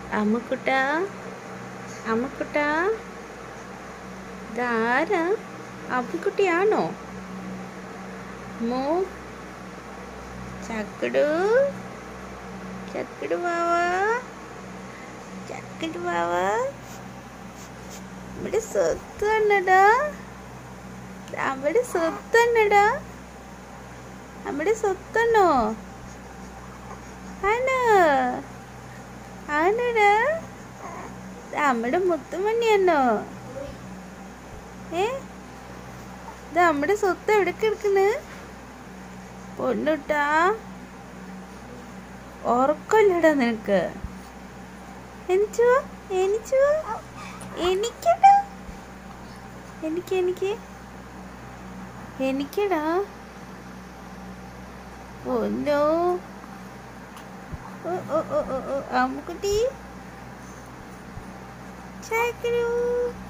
അമ്മുക്കുട്ട അമ്മുക്കുട്ട ഇതാരാ അമ്മുക്കുട്ടിയാണോ മോ ചക്കടു ചക്കടു മാവ ചക്കടു മാവ നമ്മുടെ സ്വത്ത് തന്നെടാ നമ്മുടെ സ്വത്ത് തന്നെടാ നമ്മുടെ സ്വത്താണോ ആണോ ആണോടാ നമ്മുടെ മുത്തുമണിയാണോ ഏ ഇത് നമ്മുടെ സ്വത്ത് എവിടെ കിടക്കണ് പൊന്നുട്ടാ ഉറക്കല്ലടാ നിനക്ക് എനിച്ചോ എനിച്ചോ എനിക്കടാ എനിക്ക് എനിക്ക് എനിക്കടാ പൊന്നോ ഓ ഓ ഓ ഓ ഓ അമ്മുക്കുട്ടി ചായക്കരൂ